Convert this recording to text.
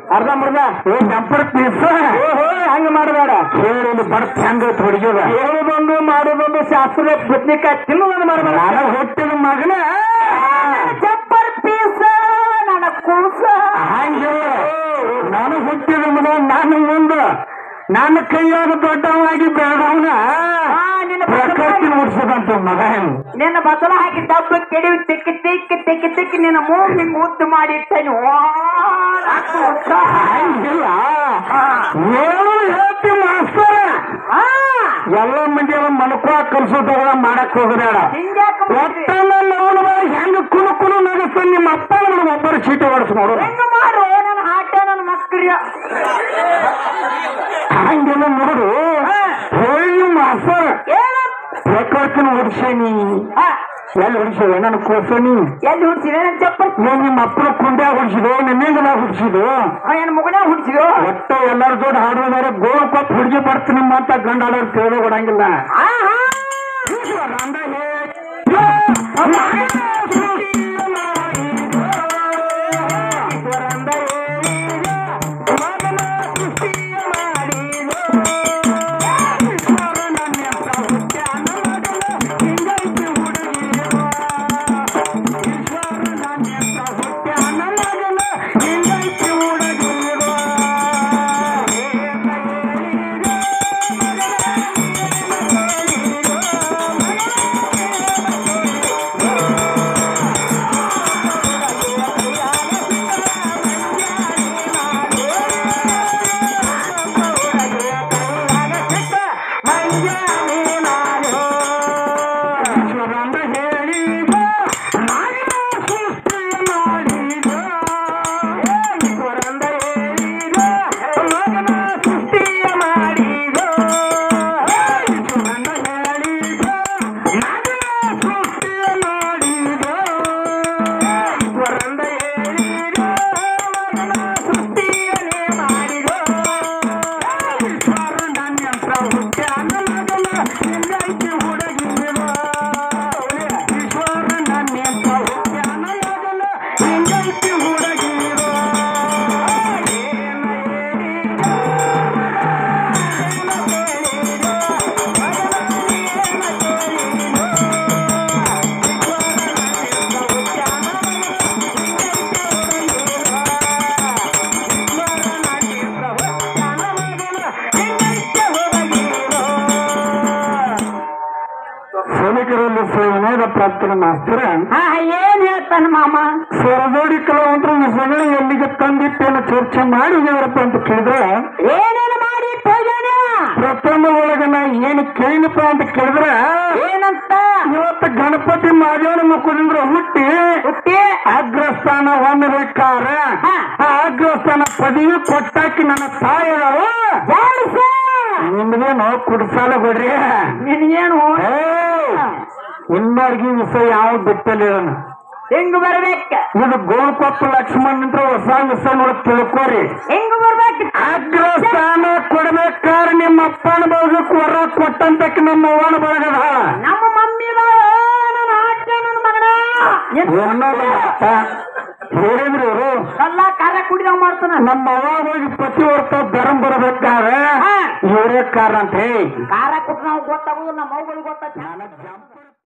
ಅರ್ಧ ಮರ್ದ ಏ jumper piece ಓಹೋ ಹಂಗ ಮಾಡಬೇಡ ಹೇಳಿ ಬರ್ತ ಹೆಂಗ ಹೊಡಿಯೋದ ಹೇಳೋದೊಂದು ಮಾಡೋದೊಂದು ಶಾಸ್ತ್ರ ಪುತ್ನಿಕ ತಿನ್ನೋದೊಂದು ಮಾಡಬೇಡ ನಾನು ಹುಟ್ಟಿದ ಮಗನ ಜಪ್ಪರ್ ಪೀಸ ನನ್ನ ಕೂಸ ಹಂಗೆ ನಾನು ಹುಟ್ಟಿದ ಮಗ ನಾನು ಮುಂದ ನನ್ನ ಕೈಯಾಗ ದೊಡ್ಡವಾಗಿ ಬೆಳೆದವನ ಆ, ನಿನ್ನ ಪ್ರಕೃತಿ ಉಡ್ಸದಂತ ಮಗ ಹೆಂಗ್ ನಿನ್ನ ಬಸಲ ಹಾಕಿ ಡಬ್ಬ ಕೆಡಿ ತಿಕ್ಕಿ ತಿಕ್ಕಿ ತಿಕ್ಕಿ ತಿಕ್ಕಿ ನಿನ್ನ ಮೂಗಿ ಮುದ್ದು ಮಾಡಿ ಇಟ್ಟನು ಹಂಗಿಲ್ಲ ಏನು ಹೇಳ್ತಿ ಮಾಸ್ತರ ಎಲ್ಲ ಮಂದಿ ಎಲ್ಲ ಮಲ್ಕೋ ಕಲ್ಸೋದಾಗ ಮಾಡಕ್ ಹೋಗಬೇಡ ಒಟ್ಟಲ್ಲ ನೋಡುವ ಹೆಂಗ ಕುಲು ಕುಲು ನಗಸ್ತ ನಿಮ್ಮ ಅಪ್ಪ ನಮ್ಮ ಒಬ್ಬರು ಚೀಟಿ ಹೊಡ್ಸ್ ನೋಡು ಹೆಂಗ ಮಾಡು ನನ್ನ ಆಟ ನನ್ನ ಮಕ್ಕಳಿಯ ಹಂಗೆಲ್ಲ ನೋಡು ಹೇಳಿ ಮಾಸ್ತರ ಏನು ಪ್ರಕೃತಿನ ಹೊಡ್ಸೇನಿ ಆ, ಎಲ್ಲಿ ಹೊಡಿಸಿದೆ ನನ್ನ ಕೋಸನಿ ಎಲ್ಲಿ ಹುಡ್ಸಿದೆ ನನ್ನ ಚಪ್ಪಲ್ ಏನ್ ನಿಮ್ಮ ಅಪ್ಪನ ಕುಂಡ್ಯಾಗ ಹೊಡಿಸಿದು ನಿನ್ನೆಂಗಲ ಹೊಡಿಸಿದು ಏನು ಮಗನ ಹುಡ್ಸಿದ್ರು ಒಟ್ಟ ಎಲ್ಲರ ಜೋಡಿ ಹಾಡುವುದಾರೆ ಗೋಲ್ ಕೊಟ್ಟು ಹುಡುಗಿ ಬರ್ತೀನಿ ಅಂತ ಗಂಡ ಆಡೋರು ಕೇಳೋ ಕೊಡಂಗಿಲ್ಲ ಆಹಾ ಸೈನಿಕರಲ್ಲಿ ಸೇವನೆಯ ಪ್ರಾರ್ಥನೆ ಮಾಸ್ತರ ಹಾ ಏನ್ ಹೇಳ್ತಾನ ಮಾಮ ಸ್ವರದೋಡಿ ಕೆಲವಂತರ ವಿಷಯಗಳು ಎಲ್ಲಿಗೆ ತಂದಿಟ್ಟೇನು ಚರ್ಚೆ ಮಾಡಿದೇವರಪ್ಪ ಅಂತ ಕೇಳಿದ್ರೆ ಏನೇನು ಮಾಡಿ ಹೋಗ್ಯಾನ ಪ್ರಥಮ ಒಳಗ ನಾ ಏನು ಕೇಳಿನಪ್ಪ ಅಂತ ಕೇಳಿದ್ರೆ ಏನಂತ ಇವತ್ತು ಗಣಪತಿ ಮಾದೇವನ ಮುಖದಿಂದ ಹುಟ್ಟಿ ಹುಟ್ಟಿ ಅಗ್ರಸ್ಥಾನ ಹೊಂದಬೇಕಾರ ಹಾ. ಆ ಅಗ್ರಸ್ಥಾನ ಪದವಿ ಕೊಟ್ಟಾಕಿ ನನ್ನ ತಾಯಿಗಳು ಜಾಡ್ಸ ನಿಮ್ಗೇನು ಕುಡ್ಸಾಲ ಬಿಡ್ರಿ ನಿನ್ಗೇನು ಇನ್ನೋರ್ಗಿ ವಿಷಯ ಯಾವ ಬಿಟ್ಟಲ್ಲ ಇದನ್ನ ಹೆಂಗ್ ಬರ್ಬೇಕ ಇದು ಗೋಳ್ಕೊಪ್ಪ ಲಕ್ಷ್ಮಣ್ ಅಂತ ಹೊಸ ವಿಷಯ ನೋಡಿ ತಿಳ್ಕೊರಿ ಹೆಂಗ್ ಬರ್ಬೇಕ ಅಗ್ರಸ್ಥಾನ ಕೊಡ್ಬೇಕಾರ ನಿಮ್ಮ ಅಪ್ಪನ ಬಳಗಕ್ಕೆ ವರ ಕೊಟ್ಟಂತಕ್ಕೆ ನಮ್ಮ ಅವ್ವನ ಬಳಗದ ನಮ್ಮ ಮಮ್ಮಿ ನನ್ನ ಆಟ ನನ್ನ ಮಗನ ಏನಲ್ಲ ಹೇಳಿದ್ರು ಇವರು ಎಲ್ಲ ಕಾರ್ಯ ಕುಡಿದ ಮಾಡ್ತಾನ ನಮ್ಮ ಅವ್ವ ಹೋಗಿ ಪ್ರತಿ ವರ್ಷ ಬೆರಂ ಬರ್ಬೇಕಾದ್ರೆ ಹಾ. ಇವರೇ ಕಾರಣ ಅಂತ ಹೇಳಿ ಖಾರ ಕೊಟ್ಟು ನಾವು ಗೊತ್ತಾಗೋದು ನಮ್ಮ ಮಗಳಿಗೆ ಗೊತ್ತಾಗ್ತದೆ ನನಗ್ ಜಂಪ್